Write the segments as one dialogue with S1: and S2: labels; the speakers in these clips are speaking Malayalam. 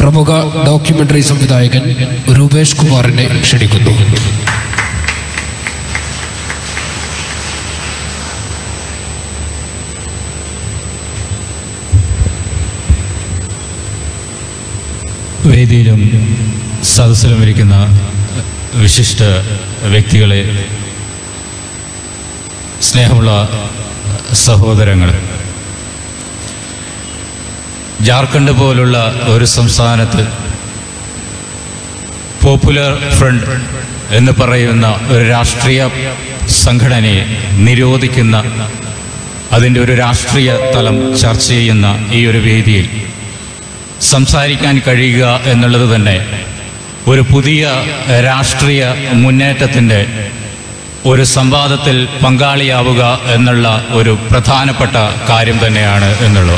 S1: പ്രമുഖ ഡോക്യുമെന്ററി സംവിധായകൻ രൂപേഷ് കുമാറിനെ ക്ഷണിക്കുന്നു
S2: വേദിയിലും സദസ്സിലും ഇരിക്കുന്ന വിശിഷ്ട വ്യക്തികളെ സ്നേഹമുള്ള സഹോദരങ്ങൾ ജാർഖണ്ഡ് പോലുള്ള ഒരു സംസ്ഥാനത്ത് പോപ്പുലർ ഫ്രണ്ട് എന്ന് പറയുന്ന ഒരു രാഷ്ട്രീയ സംഘടനയെ നിരോധിക്കുന്ന അതിൻ്റെ ഒരു രാഷ്ട്രീയ തലം ചർച്ച ചെയ്യുന്ന ഈ ഒരു വേദിയിൽ സംസാരിക്കാൻ കഴിയുക എന്നുള്ളത് തന്നെ ഒരു പുതിയ രാഷ്ട്രീയ മുന്നേറ്റത്തിൻ്റെ ഒരു സംവാദത്തിൽ പങ്കാളിയാവുക എന്നുള്ള ഒരു പ്രധാനപ്പെട്ട കാര്യം തന്നെയാണ് എന്നുള്ളത്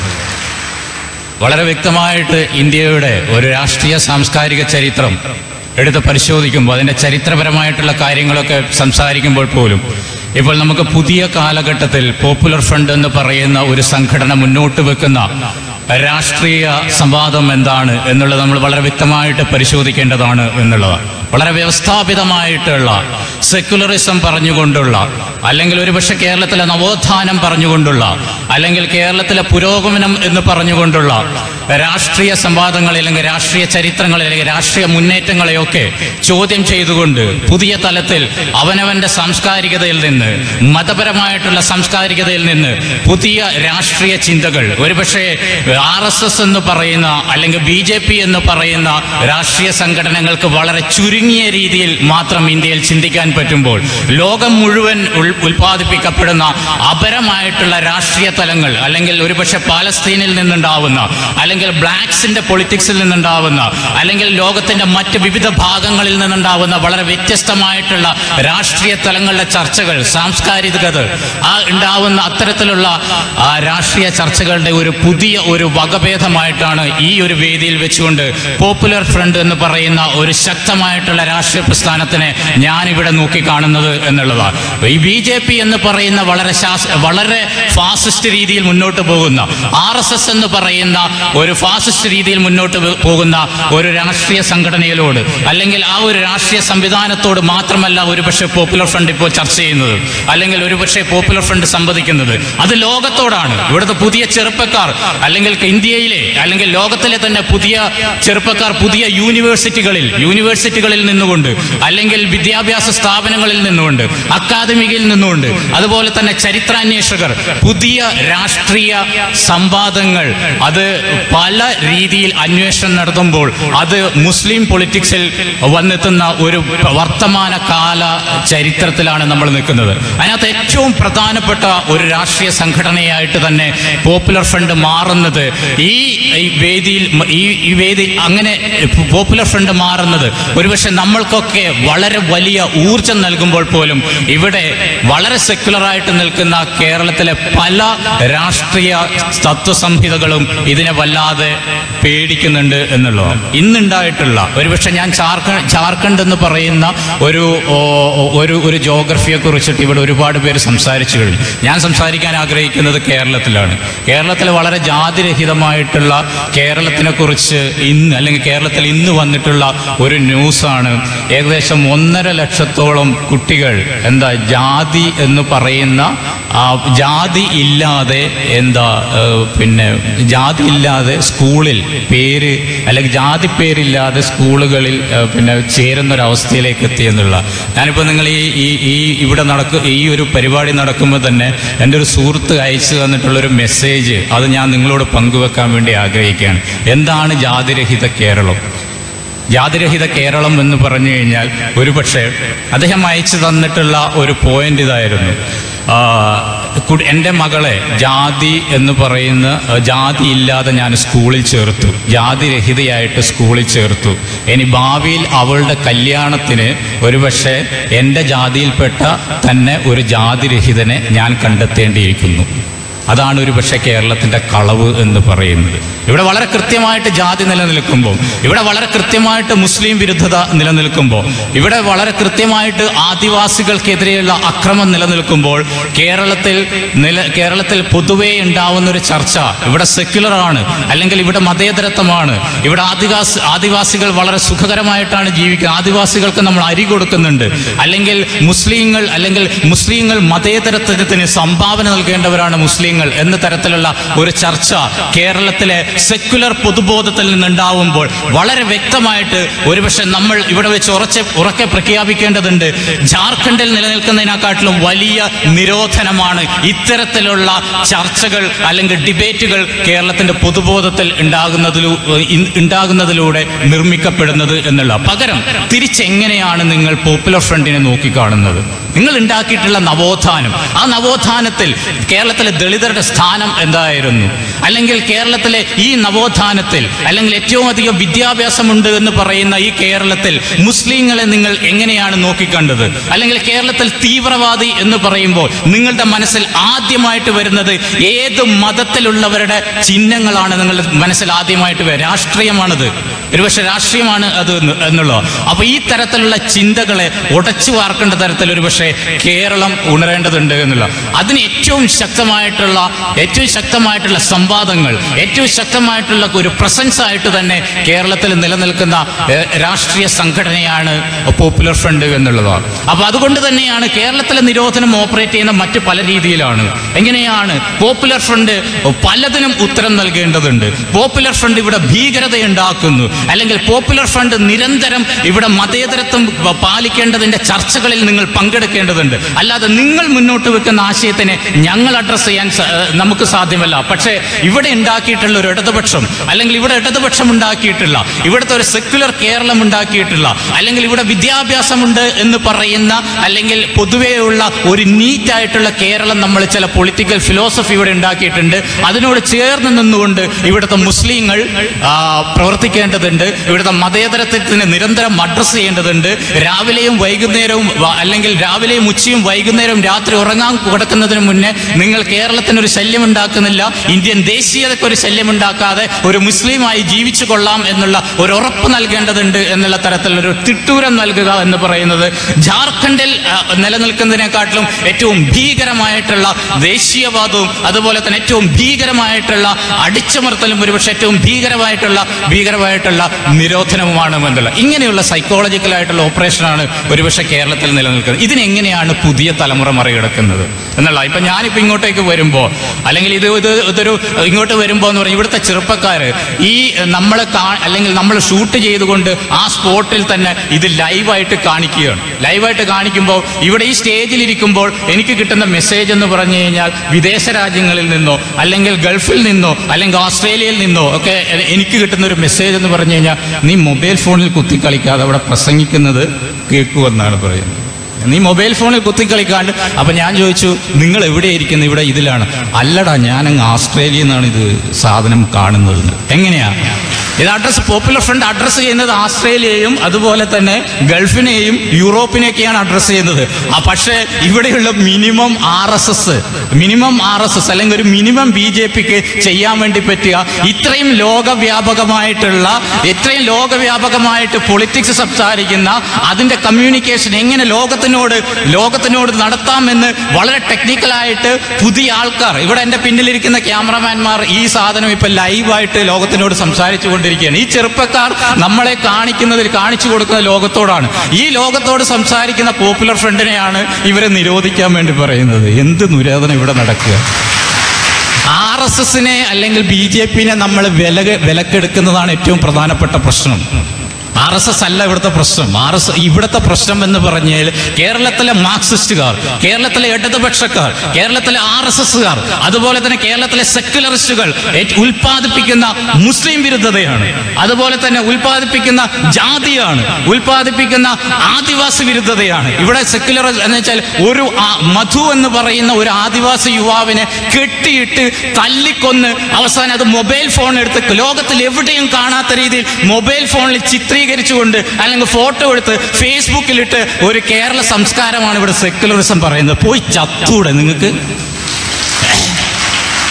S2: വളരെ വ്യക്തമായിട്ട് ഇന്ത്യയുടെ ഒരു രാഷ്ട്രീയ സാംസ്കാരിക ചരിത്രം എടുത്ത് പരിശോധിക്കുമ്പോൾ അതിൻ്റെ ചരിത്രപരമായിട്ടുള്ള കാര്യങ്ങളൊക്കെ സംസാരിക്കുമ്പോൾ പോലും ഇപ്പോൾ നമുക്ക് പുതിയ കാലഘട്ടത്തിൽ പോപ്പുലർ ഫ്രണ്ട് എന്ന് പറയുന്ന ഒരു സംഘടന മുന്നോട്ട് വെക്കുന്ന രാഷ്ട്രീയ സംവാദം എന്താണ് എന്നുള്ളത് നമ്മൾ വളരെ വ്യക്തമായിട്ട് പരിശോധിക്കേണ്ടതാണ് എന്നുള്ളതാണ് വളരെ വ്യവസ്ഥാപിതമായിട്ടുള്ള സെക്യുലറിസം പറഞ്ഞുകൊണ്ടുള്ള അല്ലെങ്കിൽ ഒരുപക്ഷെ കേരളത്തിലെ നവോത്ഥാനം പറഞ്ഞുകൊണ്ടുള്ള അല്ലെങ്കിൽ കേരളത്തിലെ പുരോഗമനം എന്ന് പറഞ്ഞുകൊണ്ടുള്ള രാഷ്ട്രീയ സംവാദങ്ങളെ അല്ലെങ്കിൽ രാഷ്ട്രീയ ചരിത്രങ്ങളെ അല്ലെങ്കിൽ രാഷ്ട്രീയ മുന്നേറ്റങ്ങളെയൊക്കെ ചോദ്യം ചെയ്തുകൊണ്ട് പുതിയ തലത്തിൽ അവനവന്റെ സാംസ്കാരികതയിൽ നിന്ന് മതപരമായിട്ടുള്ള സാംസ്കാരികതയിൽ നിന്ന് പുതിയ രാഷ്ട്രീയ ചിന്തകൾ ഒരുപക്ഷെ ആർ എസ് എസ് എന്ന് പറയുന്ന അല്ലെങ്കിൽ ബി ജെ പി എന്ന് പറയുന്ന രാഷ്ട്രീയ സംഘടനകൾക്ക് വളരെ ചുരുങ്ങിയ രീതിയിൽ മാത്രം ഇന്ത്യയിൽ ചിന്തിക്കാൻ പറ്റുമ്പോൾ ലോകം മുഴുവൻ ഉൾ- ഉൽപ്പാദിപ്പിക്കപ്പെടുന്ന അപരമായിട്ടുള്ള രാഷ്ട്രീയ തലങ്ങൾ അല്ലെങ്കിൽ ഒരുപക്ഷെ പാലസ്തീനിൽ നിന്നുണ്ടാവുന്ന അല്ലെങ്കിൽ ബ്ലാക്സിന്റെ പൊളിറ്റിക്സിൽ നിന്നുണ്ടാവുന്ന അല്ലെങ്കിൽ ലോകത്തിന്റെ മറ്റ് വിവിധ ഭാഗങ്ങളിൽ നിന്നുണ്ടാവുന്ന വളരെ വ്യത്യസ്തമായിട്ടുള്ള രാഷ്ട്രീയ തലങ്ങളുടെ ചർച്ചകൾ സാംസ്കാരികത ആ ഉണ്ടാവുന്ന അത്തരത്തിലുള്ള ആ രാഷ്ട്രീയ ചർച്ചകളുടെ ഒരു പുതിയ ഒരു വകഭേദമായിട്ടാണ് ഈ ഒരു വേദിയിൽ വെച്ചുകൊണ്ട് പോപ്പുലർ ഫ്രണ്ട് എന്ന് പറയുന്ന ഒരു ശക്തമായിട്ടുള്ള രാഷ്ട്രീയ പ്രസ്ഥാനത്തിനെ ഞാൻ ഇവിടെ നോക്കി കാണുന്നത് എന്നുള്ളതാണ് ഈ ബി ജെ പി എന്ന് പറയുന്ന വളരെ ശാസ് വളരെ ഫാസിസ്റ്റ് രീതിയിൽ മുന്നോട്ട് പോകുന്ന ആർ എസ് എസ് എന്ന് പറയുന്ന ഒരു ഫാസിസ്റ്റ് രീതിയിൽ മുന്നോട്ട് പോ- പോകുന്ന ഒരു രാഷ്ട്രീയ സംഘടനയിലോട് അല്ലെങ്കിൽ ആ ഒരു രാഷ്ട്രീയ സംവിധാനത്തോട് മാത്രമല്ല ഒരുപക്ഷെ പോപ്പുലർ ഫ്രണ്ട് ഇപ്പോൾ ചർച്ച ചെയ്യുന്നത് അല്ലെങ്കിൽ ഒരുപക്ഷെ പോപ്പുലർ ഫ്രണ്ട് സംവദിക്കുന്നത് അത് ലോകത്തോടാണ് ഇവിടുത്തെ പുതിയ ചെറുപ്പക്കാർ അല്ലെങ്കിൽ ഇന്ത്യയിലെ അല്ലെങ്കിൽ ലോകത്തിലെ തന്നെ പുതിയ ചെറുപ്പക്കാർ പുതിയ യൂണിവേഴ്സിറ്റികളിൽ യൂണിവേഴ്സിറ്റികളിൽ നിന്നുകൊണ്ട് അല്ലെങ്കിൽ വിദ്യാഭ്യാസ സ്ഥാപനങ്ങളിൽ നിന്നുകൊണ്ട് അക്കാദമികയിൽ നിന്നുകൊണ്ട് അതുപോലെ തന്നെ ചരിത്രാന്വേഷകർ പുതിയ രാഷ്ട്രീയ സംവാദങ്ങൾ അത് പല രീതിയിൽ അന്വേഷണം നടത്തുമ്പോൾ അത് മുസ്ലിം പൊളിറ്റിക്സിൽ വന്നെത്തുന്ന ഒരു വർത്തമാന കാല ചരിത്രത്തിലാണ് നമ്മൾ നിൽക്കുന്നത് അതിനകത്ത് ഏറ്റവും പ്രധാനപ്പെട്ട ഒരു രാഷ്ട്രീയ സംഘടനയായിട്ട് തന്നെ പോപ്പുലർ ഫ്രണ്ട് മാറുന്നത് ഈ ഈ വേദിയിൽ മ- ഈ ഈ വേദി അങ്ങനെ പോപ്പുലർ ഫ്രണ്ട് മാറുന്നത് ഒരുപക്ഷെ നമ്മൾക്കൊക്കെ വളരെ വലിയ ഊർജം നൽകുമ്പോൾ പോലും ഇവിടെ വളരെ സെക്യുലറായിട്ട് നിൽക്കുന്ന കേരളത്തിലെ പല രാഷ്ട്രീയ തത്വസംഹിതകളും ഇതിനെ വല്ലാതെ പേടിക്കുന്നുണ്ട് എന്നുള്ളതാണ് ഇന്നുണ്ടായിട്ടുള്ള ഒരുപക്ഷെ ഞാൻ ജാർഖണ്ഡ് ജാർഖണ്ഡ് എന്ന് പറയുന്ന ഒരു ഓ, ഒരു ഒരു ജോഗ്രഫിയെ കുറിച്ചിട്ട് ഇവിടെ ഒരുപാട് പേര് സംസാരിച്ചു കഴിഞ്ഞു ഞാൻ സംസാരിക്കാൻ ആഗ്രഹിക്കുന്നത് കേരളത്തിലാണ് കേരളത്തിൽ വളരെ ജാതിരഹിതമായിട്ടുള്ള കേരളത്തിനെ കുറിച്ച് ഇന്ന് അല്ലെങ്കിൽ കേരളത്തിൽ ഇന്ന് വന്നിട്ടുള്ള ഒരു ന്യൂസാണ് ഏകദേശം ഒന്നര ലക്ഷത്തോളം കുട്ടികൾ എന്താ ജാതി എന്ന് പറയുന്ന ആ ജാതി ഇല്ലാതെ എന്താ ഏഹ്, പിന്നെ ജാതി ഇല്ലാതെ സ്കൂളിൽ പേര് അല്ലെങ്കിൽ ജാതി പേരില്ലാതെ സ്കൂളുകളിൽ ഏഹ്, പിന്നെ ചേരുന്ന ഒരു അവസ്ഥയിലേക്ക് എത്തിയെന്നുള്ള ഞാനിപ്പോൾ നിങ്ങൾ ഈ ഈ ഈ ഇവിടെ നടക്കും ഈ ഒരു പരിപാടി നടക്കുമ്പോൾ തന്നെ എൻ്റെ ഒരു സുഹൃത്ത് അയച്ചു തന്നിട്ടുള്ള ഒരു മെസ്സേജ് അത് ഞാൻ നിങ്ങളോട് പങ്കുവെക്കാൻ വേണ്ടി ആഗ്രഹിക്കുകയാണ് എന്താണ് ജാതിരഹിത കേരളം ജാതിരഹിത കേരളം എന്ന് പറഞ്ഞു കഴിഞ്ഞാൽ ഒരുപക്ഷെ അദ്ദേഹം അയച്ചു തന്നിട്ടുള്ള ഒരു പോയിന്റ് ഇതായിരുന്നു ആ, കു- എൻ്റെ മകളെ ജാതി എന്ന് പറയുന്ന ആ, ജാതി ഇല്ലാതെ ഞാൻ സ്കൂളിൽ ചേർത്തു ജാതിരഹിതയായിട്ട് സ്കൂളിൽ ചേർത്തു ഇനി ഭാവിയിൽ അവളുടെ കല്യാണത്തിന് ഒരുപക്ഷെ എൻ്റെ ജാതിയിൽപ്പെട്ട തന്നെ ഒരു ജാതിരഹിതനെ ഞാൻ കണ്ടെത്തേണ്ടിയിരിക്കുന്നു അതാണ് ഒരു പക്ഷേ കേരളത്തിൻ്റെ കളവ് എന്ന് പറയുന്നത് ഇവിടെ വളരെ കൃത്യമായിട്ട് ജാതി നിലനിൽക്കുമ്പോൾ ഇവിടെ വളരെ കൃത്യമായിട്ട് മുസ്ലിം വിരുദ്ധത നിലനിൽക്കുമ്പോൾ ഇവിടെ വളരെ കൃത്യമായിട്ട് ആദിവാസികൾക്കെതിരെയുള്ള അക്രമം നിലനിൽക്കുമ്പോൾ കേരളത്തിൽ നില കേരളത്തിൽ പൊതുവേ ഉണ്ടാവുന്ന ഒരു ചർച്ച ഇവിടെ സെക്യുലർ ആണ് അല്ലെങ്കിൽ ഇവിടെ മതേതരത്വമാണ് ഇവിടെ ആദിവാസി ആദിവാസികൾ വളരെ സുഖകരമായിട്ടാണ് ജീവിക്കുന്നത് ആദിവാസികൾക്ക് നമ്മൾ അരി കൊടുക്കുന്നുണ്ട് അല്ലെങ്കിൽ മുസ്ലിങ്ങൾ അല്ലെങ്കിൽ മുസ്ലിങ്ങൾ മതേതരത്വത്തിന് സംഭാവന നൽകേണ്ടവരാണ് മുസ്ലിങ്ങൾ എന്ന തരത്തിലുള്ള ഒരു ചർച്ച കേരളത്തിലെ സെക്യുലർ പൊതുബോധത്തിൽ നിന്നുണ്ടാവുമ്പോൾ വളരെ വ്യക്തമായിട്ട് ഒരുപക്ഷെ നമ്മൾ ഇവിടെ വെച്ച് ഉറച്ച് ഉറക്കെ പ്രഖ്യാപിക്കേണ്ടതുണ്ട് ജാർഖണ്ഡിൽ നിലനിൽക്കുന്നതിനെക്കാട്ടിലും വലിയ നിരോധനമാണ് ഇത്തരത്തിലുള്ള ചർച്ചകൾ അല്ലെങ്കിൽ ഡിബേറ്റുകൾ കേരളത്തിന്റെ പൊതുബോധത്തിൽ ഉണ്ടാകുന്നതിലൂ ഇ- ഉണ്ടാകുന്നതിലൂടെ നിർമ്മിക്കപ്പെടുന്നത് എന്നുള്ള പകരം തിരിച്ചെങ്ങനെയാണ് നിങ്ങൾ പോപ്പുലർ ഫ്രണ്ടിനെ നോക്കിക്കാണുന്നത് നിങ്ങൾ ഉണ്ടാക്കിയിട്ടുള്ള നവോത്ഥാനം ആ നവോത്ഥാനത്തിൽ കേരളത്തിലെ ദളിതരുടെ സ്ഥാനം എന്തായിരുന്നു അല്ലെങ്കിൽ കേരളത്തിലെ ഈ നവോത്ഥാനത്തിൽ അല്ലെങ്കിൽ ഏറ്റവും അധികം വിദ്യാഭ്യാസമുണ്ട് എന്ന് പറയുന്ന ഈ കേരളത്തിൽ മുസ്ലിങ്ങളെ നിങ്ങൾ എങ്ങനെയാണ് നോക്കിക്കണ്ടത് അല്ലെങ്കിൽ കേരളത്തിൽ തീവ്രവാദി എന്ന് പറയുമ്പോൾ നിങ്ങളുടെ മനസ്സിൽ ആദ്യമായിട്ട് വരുന്നത് ഏത് മതത്തിലുള്ളവരുടെ ചിഹ്നങ്ങളാണ് നിങ്ങളുടെ മനസ്സിൽ ആദ്യമായിട്ട് വരിക രാഷ്ട്രീയമാണത് ഒരുപക്ഷെ രാഷ്ട്രീയമാണ് അത് എന്ന് എന്നുള്ളത് അപ്പൊ ഈ തരത്തിലുള്ള ചിന്തകളെ ഉടച്ചു വാർക്കേണ്ട തരത്തിൽ ഒരുപക്ഷെ കേരളം ഉണരേണ്ടതുണ്ട് എന്നുള്ള അതിന് ഏറ്റവും ശക്തമായിട്ടുള്ള ഏറ്റവും ശക്തമായിട്ടുള്ള സംവാദങ്ങൾ ഏറ്റവും ശക്തമായിട്ടുള്ള ഒരു പ്രസൻസ് ആയിട്ട് തന്നെ കേരളത്തിൽ നിലനിൽക്കുന്ന ഏഹ്, രാഷ്ട്രീയ സംഘടനയാണ് പോപ്പുലർ ഫ്രണ്ട് എന്നുള്ളതാണ് അപ്പൊ അതുകൊണ്ട് തന്നെയാണ് കേരളത്തിലെ നിരോധനം ഓപ്പറേറ്റ് ചെയ്യുന്ന മറ്റ് പല രീതിയിലാണ് എങ്ങനെയാണ് പോപ്പുലർ ഫ്രണ്ട് പലതിനും ഉത്തരം നൽകേണ്ടതുണ്ട് പോപ്പുലർ ഫ്രണ്ട് ഇവിടെ ഭീകരത ഉണ്ടാക്കുന്നു അല്ലെങ്കിൽ പോപ്പുലർ ഫ്രണ്ട് നിരന്തരം ഇവിടെ മതേതരത്വം പ- പാലിക്കേണ്ടതിന്റെ ചർച്ചകളിൽ നിങ്ങൾ പങ്കെടുക്കേണ്ടതുണ്ട് അല്ലാതെ നിങ്ങൾ മുന്നോട്ട് വെക്കുന്ന ആശയത്തിനെ ഞങ്ങൾ അഡ്രസ്സ് ചെയ്യാൻ സ- ഏഹ് നമുക്ക് സാധ്യമല്ല പക്ഷേ ഇവിടെ ഉണ്ടാക്കിയിട്ടുള്ള ഒരു ഇടതുപക്ഷം അല്ലെങ്കിൽ ഇവിടെ ഇടതുപക്ഷം ഉണ്ടാക്കിയിട്ടുള്ള ഇവിടുത്തെ ഒരു സെക്യുലർ കേരളം ഉണ്ടാക്കിയിട്ടുള്ള അല്ലെങ്കിൽ ഇവിടെ വിദ്യാഭ്യാസമുണ്ട് എന്ന് പറയുന്ന അല്ലെങ്കിൽ പൊതുവെയുള്ള ഒരു നീറ്റ് ആയിട്ടുള്ള കേരളം നമ്മൾ ചില പൊളിറ്റിക്കൽ ഫിലോസഫി ഇവിടെ ഉണ്ടാക്കിയിട്ടുണ്ട് അതിനോട് ചേർന്ന് നിന്നുകൊണ്ട് ഇവിടുത്തെ മുസ്ലിങ്ങൾ ആ, പ്രവർത്തിക്കേണ്ടതുണ്ട് ഇവിടുത്തെ മതേതരത്വത്തിന് നിരന്തരം അഡ്രസ്സ് ചെയ്യേണ്ടതുണ്ട് രാവിലെയും വൈകുന്നേരവും വ- അല്ലെങ്കിൽ രാവിലെയും ഉച്ചയും വൈകുന്നേരവും രാത്രി ഉറങ്ങാൻ കിടക്കുന്നതിന് മുന്നേ നിങ്ങൾ കേരളത്തിനൊരു ശല്യം ഉണ്ടാക്കുന്നില്ല ഇന്ത്യൻ ദേശീയതയ്ക്ക് ഒരു ശല്യം ഉണ്ടാക്കാതെ ഒരു മുസ്ലിമായി ജീവിച്ചു കൊള്ളാം എന്നുള്ള ഒരു ഉറപ്പ് നൽകേണ്ടതുണ്ട് എന്നുള്ള തരത്തിലൊരു തിട്ടൂരം നൽകുക എന്ന് പറയുന്നത് ജാർഖണ്ഡിൽ ആ, നിലനിൽക്കുന്നതിനെക്കാട്ടിലും ഏറ്റവും ഭീകരമായിട്ടുള്ള ദേശീയവാദവും അതുപോലെ തന്നെ ഏറ്റവും ഭീകരമായിട്ടുള്ള അടിച്ചമർത്തലും ഒരുപക്ഷെ ഏറ്റവും ഭീകരമായിട്ടുള്ള ഭീകരമായിട്ടുള്ള നിരോധനവുമാണ് എന്നുള്ള ഇങ്ങനെയുള്ള സൈക്കോളജിക്കൽ ആയിട്ടുള്ള ഓപ്പറേഷനാണ് ഒരുപക്ഷെ കേരളത്തിൽ നിലനിൽക്കുന്നത് ഇതിനെങ്ങനെയാണ് പുതിയ തലമുറ മറികടക്കുന്നത് എന്നുള്ള ഇപ്പൊ ഞാനിപ്പോ ഇങ്ങോട്ടേക്ക് വരുമ്പോൾ അല്ലെങ്കിൽ ഇത് ഇത് ഇതൊരു ഇങ്ങോട്ട് വരുമ്പോൾ എന്ന് പറഞ്ഞാൽ ഇവിടുത്തെ ചെറുപ്പക്കാർ ഈ നമ്മൾ അല്ലെങ്കിൽ നമ്മൾ ഷൂട്ട് ചെയ്തുകൊണ്ട് ആ സ്പോട്ടിൽ തന്നെ ഇത് ലൈവായിട്ട് കാണിക്കുകയാണ് ലൈവായിട്ട് കാണിക്കുമ്പോൾ ഇവിടെ ഈ സ്റ്റേജിൽ ഇരിക്കുമ്പോൾ എനിക്ക് കിട്ടുന്ന മെസ്സേജ് എന്ന് പറഞ്ഞു കഴിഞ്ഞാൽ വിദേശ രാജ്യങ്ങളിൽ നിന്നോ അല്ലെങ്കിൽ ഗൾഫിൽ നിന്നോ അല്ലെങ്കിൽ ഓസ്ട്രേലിയയിൽ നിന്നോ ഒക്കെ എ- എനിക്ക് കിട്ടുന്ന ഒരു മെസ്സേജ് എന്ന് പറഞ്ഞു കഴിഞ്ഞാൽ നീ മൊബൈൽ ഫോണിൽ കുത്തിക്കളിക്കാതെ അവിടെ പ്രസംഗിക്കുന്നത് കേൾക്കുമെന്നാണ് പറയുന്നത് നീ മൊബൈൽ ഫോണിൽ കുത്തിക്കളിക്കാണ്ട് അപ്പൊ ഞാൻ ചോദിച്ചു നിങ്ങൾ എവിടെയായിരിക്കുന്നു ഇവിടെ ഇതിലാണ് അല്ലടാ ഞാൻ അങ്ങ് ആസ്ട്രേലിയയിൽ നിന്നാണ് ഇത് സാധനം കാണുന്നത് എങ്ങനെയാ ഇത് അഡ്രസ് പോപ്പുലർ ഫ്രണ്ട് അഡ്രസ്സ് ചെയ്യുന്നത് ആസ്ട്രേലിയയും അതുപോലെ തന്നെ ഗൾഫിനെയും യൂറോപ്പിനെയൊക്കെയാണ് അഡ്രസ്സ് ചെയ്യുന്നത് ആ പക്ഷേ ഇവിടെയുള്ള minimum R S S minimum R S S അല്ലെങ്കിൽ ഒരു മിനിമം ബി ജെ പിക്ക് ചെയ്യാൻ വേണ്ടി പറ്റുക ഇത്രയും ലോകവ്യാപകമായിട്ടുള്ള ഇത്രയും ലോകവ്യാപകമായിട്ട് പൊളിറ്റിക്സ് സംസാരിക്കുന്ന അതിന്റെ കമ്മ്യൂണിക്കേഷൻ എങ്ങനെ ലോകത്തിനോട് ലോകത്തിനോട് നടത്താമെന്ന് വളരെ ടെക്നിക്കലായിട്ട് പുതിയ ആൾക്കാർ ഇവിടെ എൻ്റെ പിന്നിലിരിക്കുന്ന ക്യാമറമാൻമാർ ഈ സാധനം ഇപ്പൊ ലൈവായിട്ട് ലോകത്തിനോട് സംസാരിച്ചു കൊണ്ടിരിക്കുകയാണ് ഈ ചെറുപ്പക്കാർ നമ്മളെ കാണിക്കുന്നതിൽ കാണിച്ചു കൊടുക്കുന്ന ലോകത്തോടാണ് ഈ ലോകത്തോട് സംസാരിക്കുന്ന പോപ്പുലർ ഫ്രണ്ടിനെയാണ് ഇവരെ നിരോധിക്കാൻ വേണ്ടി പറയുന്നത് എന്ത് നിരോധനം ഇവിടെ നടക്കുക ആർ എസ് എസിനെ അല്ലെങ്കിൽ ബി ജെ പിനെ നമ്മൾ വില വിലക്കെടുക്കുന്നതാണ് ഏറ്റവും പ്രധാനപ്പെട്ട പ്രശ്നം ആർ എസ് എസ് അല്ല ഇവിടുത്തെ പ്രശ്നം ആർ എസ് ഇവിടുത്തെ പ്രശ്നം എന്ന് പറഞ്ഞാൽ കേരളത്തിലെ മാർക്സിസ്റ്റുകാർ കേരളത്തിലെ ഇടതുപക്ഷക്കാർ കേരളത്തിലെ ആർ എസ് എസുകാർ അതുപോലെ തന്നെ കേരളത്തിലെ സെക്യുലറിസ്റ്റുകൾ ഏറ്റ് ഉൽപ്പാദിപ്പിക്കുന്ന മുസ്ലിം വിരുദ്ധതയാണ് അതുപോലെ തന്നെ ഉൽപ്പാദിപ്പിക്കുന്ന ജാതിയാണ് ഉൽപ്പാദിപ്പിക്കുന്ന ആദിവാസി വിരുദ്ധതയാണ് ഇവിടെ സെക്യുലർ എന്ന് വെച്ചാൽ ഒരു ആ- മധു എന്ന് പറയുന്ന ഒരു ആദിവാസി യുവാവിനെ കെട്ടിയിട്ട് തല്ലിക്കൊന്ന് അവസാനം അത് മൊബൈൽ ഫോൺ എടുത്ത് ലോകത്തിൽ എവിടെയും കാണാത്ത രീതിയിൽ മൊബൈൽ ഫോണിൽ ചിത്രീകരിച്ചുകൊണ്ട് അല്ലെങ്കിൽ ഫോട്ടോ എടുത്ത് ഫേസ്ബുക്കിലിട്ട് ഒരു കേരള സംസ്കാരമാണ് ഇവിടെ സെക്യുലറിസം പറയുന്നത് പോയി ചത്തൂടെ നിങ്ങൾക്ക്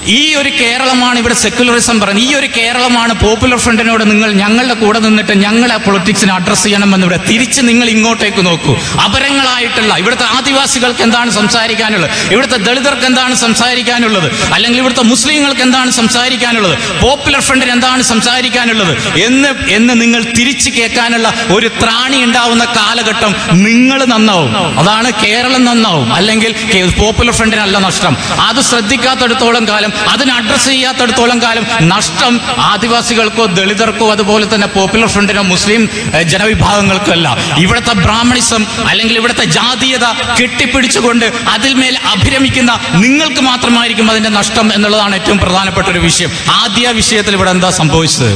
S2: ഈ ഒരു കേരളമാണ് ഇവിടെ സെക്യുലറിസം പറയുന്നത് ഈ ഒരു കേരളമാണ് പോപ്പുലർ ഫ്രണ്ടിനോട് നിങ്ങൾ ഞങ്ങളുടെ കൂടെ നിന്നിട്ട് ഞങ്ങളെ പൊളിറ്റിക്സിനെ അഡ്രസ്സ് ചെയ്യണമെന്ന് ഇവിടെ തിരിച്ച് നിങ്ങൾ ഇങ്ങോട്ടേക്ക് നോക്കൂ അപരങ്ങളായിട്ടുള്ള ഇവിടുത്തെ ആദിവാസികൾക്ക് എന്താണ് സംസാരിക്കാനുള്ളത് ഇവിടുത്തെ ദളിതർക്ക് എന്താണ് സംസാരിക്കാനുള്ളത് അല്ലെങ്കിൽ ഇവിടുത്തെ മുസ്ലിങ്ങൾക്ക് എന്താണ് സംസാരിക്കാനുള്ളത് പോപ്പുലർ ഫ്രണ്ടിന് എന്താണ് സംസാരിക്കാനുള്ളത് എന്ന് എന്ന് നിങ്ങൾ തിരിച്ചു കേൾക്കാനുള്ള ഒരു ത്രാണി ഉണ്ടാവുന്ന കാലഘട്ടം നിങ്ങൾ നന്നാവും അതാണ് കേരളം നന്നാവും അല്ലെങ്കിൽ കേ- പോപ്പുലർ ഫ്രണ്ടിനല്ല നഷ്ടം അത് ശ്രദ്ധിക്കാത്തടത്തോളം കാലം അതിന് അഡ്രസ്സ് ചെയ്യാത്തടത്തോളം കാലം നഷ്ടം ആദിവാസികൾക്കോ ദളിതർക്കോ അതുപോലെ തന്നെ പോപ്പുലർ ഫ്രണ്ടിനോ മുസ്ലിം ഏഹ്, ജനവിഭാഗങ്ങൾക്കോ അല്ല ഇവിടുത്തെ ബ്രാഹ്മണിസം അല്ലെങ്കിൽ ഇവിടുത്തെ ജാതീയത കെട്ടിപ്പിടിച്ചുകൊണ്ട് അതിൽമേൽ അഭിരമിക്കുന്ന നിങ്ങൾക്ക് മാത്രമായിരിക്കും അതിന്റെ നഷ്ടം എന്നുള്ളതാണ് ഏറ്റവും പ്രധാനപ്പെട്ട ഒരു വിഷയം ആദ്യ വിഷയത്തിൽ ഇവിടെ എന്താ സംഭവിച്ചത്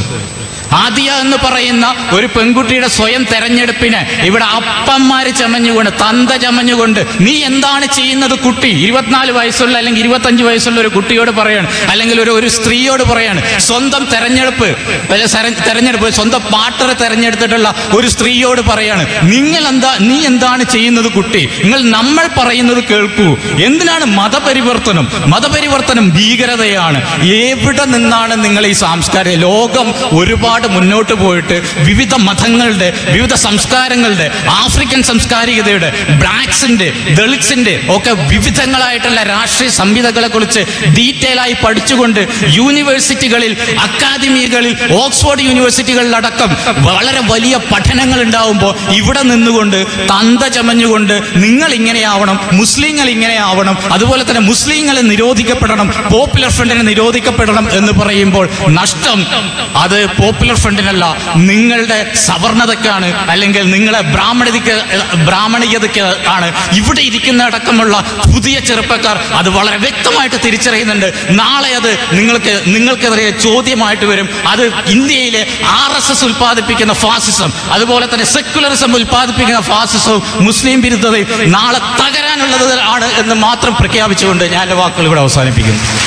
S2: ആദിയ എന്ന് പറയുന്ന ഒരു പെൺകുട്ടിയുടെ സ്വയം തെരഞ്ഞെടുപ്പിന് ഇവിടെ അപ്പന്മാര് ചമഞ്ഞുകൊണ്ട് തന്ത ചമഞ്ഞുകൊണ്ട് നീ എന്താണ് ചെയ്യുന്നത് കുട്ടി ഇരുപത്തിനാല് വയസ്സുള്ള അല്ലെങ്കിൽ ഇരുപത്തഞ്ച് വയസ്സുള്ള ഒരു കുട്ടിയോട് പറയാണ് അല്ലെങ്കിൽ ഒരു ഒരു സ്ത്രീയോട് പറയാണ് സ്വന്തം തെരഞ്ഞെടുപ്പ് അല്ലെ, സര- തെരഞ്ഞെടുപ്പ് സ്വന്തം പാർട്ടറെ തെരഞ്ഞെടുത്തിട്ടുള്ള ഒരു സ്ത്രീയോട് പറയാണ് നിങ്ങൾ എന്താ നീ എന്താണ് ചെയ്യുന്നത് കുട്ടി നിങ്ങൾ നമ്മൾ പറയുന്നത് കേൾക്കൂ എന്തിനാണ് മതപരിവർത്തനം മതപരിവർത്തനം ഭീകരതയാണ് എവിടെ നിന്നാണ് നിങ്ങൾ ഈ സാംസ്കാരിക ലോകം ഒരുപാട് മുന്നോട്ട് പോയിട്ട് വിവിധ മതങ്ങളുടെ വിവിധ സംസ്കാരങ്ങളുടെ ആഫ്രിക്കൻ സംസ്കാരികതയുടെ ബ്ലാക്സിന്റെ ദളിത്സിന്റെ ഒക്കെ വിവിധങ്ങളായിട്ടുള്ള രാഷ്ട്രീയ സംഹിതകളെ കുറിച്ച് ഡീറ്റെയിൽ ആയി പഠിച്ചുകൊണ്ട് യൂണിവേഴ്സിറ്റികളിൽ അക്കാദമികളിൽ ഓക്സ്ഫോർഡ് യൂണിവേഴ്സിറ്റികളിലടക്കം വളരെ വലിയ പഠനങ്ങൾ ഉണ്ടാവുമ്പോൾ ഇവിടെ നിന്നുകൊണ്ട് തന്ത ചമഞ്ഞുകൊണ്ട് നിങ്ങൾ ഇങ്ങനെയാവണം മുസ്ലിങ്ങൾ ഇങ്ങനെയാവണം അതുപോലെ തന്നെ മുസ്ലിങ്ങൾ നിരോധിക്കപ്പെടണം പോപ്പുലർ ഫ്രണ്ടിനെ നിരോധിക്കപ്പെടണം എന്ന് പറയുമ്പോൾ നഷ്ടം അത് പോപ്പുലർ ഫ്രണ്ടിനല്ല നിങ്ങളുടെ സവർണതയ്ക്കാണ് അല്ലെങ്കിൽ നിങ്ങളെ ബ്രാഹ്മണതയ്ക്ക് ബ്രാഹ്മണീയതയ്ക്ക് ആണ് ഇവിടെ ഇരിക്കുന്ന അടക്കമുള്ള പുതിയ ചെറുപ്പക്കാർ അത് വളരെ വ്യക്തമായിട്ട് തിരിച്ചറിയുന്നുണ്ട് നാളെ അത് നിങ്ങൾക്ക് നിങ്ങൾക്കെതിരെ ചോദ്യമായിട്ട് വരും അത് ഇന്ത്യയിലെ ആർ എസ് എസ് ഉൽപ്പാദിപ്പിക്കുന്ന ഫാസിസം അതുപോലെ തന്നെ സെക്യുലറിസം ഉൽപ്പാദിപ്പിക്കുന്ന ഫാസിസവും മുസ്ലിം വിരുദ്ധതയും നാളെ തകരാനുള്ളത് ആണ് എന്ന് മാത്രം പ്രഖ്യാപിച്ചുകൊണ്ട് ഞാൻ എൻ്റെ വാക്കുകൾ ഇവിടെ അവസാനിപ്പിക്കുന്നു